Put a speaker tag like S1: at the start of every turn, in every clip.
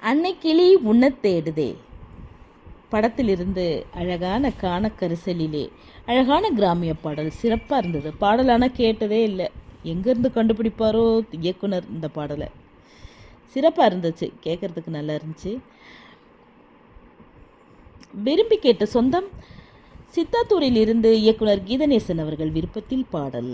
S1: அன்னை கிளி உண்ணத் தேடுதே படத்திலிருந்து அழகான காணக்கரிசலிலே அழகான கிராமிய பாடல் சிறப்பாக இருந்தது பாடலான கேட்டதே இல்லை எங்கேருந்து கண்டுபிடிப்பாரோ இயக்குனர் இந்த பாடலை சிறப்பாக இருந்துச்சு கேட்குறதுக்கு நல்லா இருந்துச்சு விரும்பி கேட்ட சொந்தம் சித்தாத்தூரில் இருந்து இயக்குனர் கீதநேசன் அவர்கள் விருப்பத்தில் பாடல்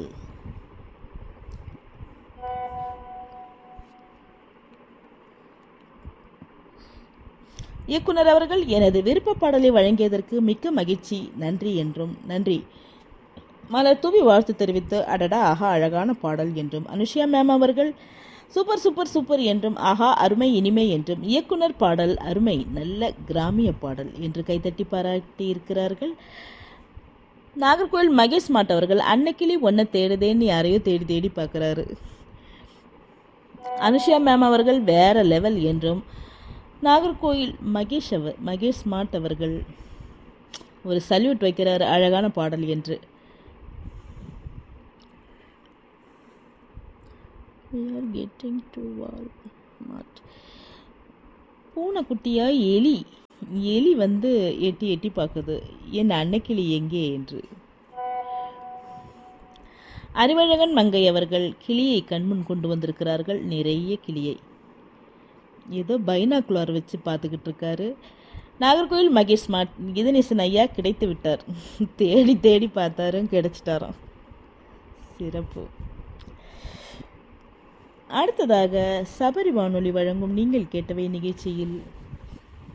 S1: இயக்குனர் அவர்கள் எனது விருப்ப பாடலை வழங்கியதற்கு மிக்க மகிழ்ச்சி நன்றி என்றும் நன்றி மலர் தூவி வாழ்த்து தெரிவித்து அடடா ஆஹா அழகான பாடல் என்றும் அனுஷியா மேம் அவர்கள் சூப்பர் சூப்பர் சூப்பர் என்றும் ஆஹா அருமை இனிமை என்றும் இயக்குனர் பாடல் அருமை நல்ல கிராமிய பாடல் என்று கைத்தட்டி பாராட்டி இருக்கிறார்கள் நாகர்கோவில் மகேஷ் மாட் அவர்கள் அன்னைக்கிளி ஒன்றை தேடுதேன்னு யாரையோ தேடி தேடி பார்க்குறாரு அனுஷியா மேம் அவர்கள் வேற லெவல் என்றும் நாகர்கோயில் மகேஷ் அவர் மகேஷ் மாட் அவர்கள் ஒரு சல்யூட் வைக்கிறார் அழகான பாடல் என்று We are getting to Walmart. பூனைக்குட்டியா எலி எலி வந்து எட்டி எட்டி பார்க்குது என் அன்னைக்கிளி எங்கே என்று அறிவழகன் மங்கை அவர்கள் கிளியை கண்முன் கொண்டு வந்திருக்கிறார்கள் நிறைய கிளியை ஏதோ பைனாக்குலார் வச்சு பார்த்துக்கிட்டு இருக்காரு நாகர்கோவில் மகேஷ் மாட் கீதநேசன் ஐயா கிடைத்து விட்டார் தேடி தேடி பார்த்தாரும் கிடைச்சிட்டாராம் சிறப்பு அடுத்ததாக சபரி வானொலி வழங்கும் நீங்கள் கேட்டவை நிகழ்ச்சியில்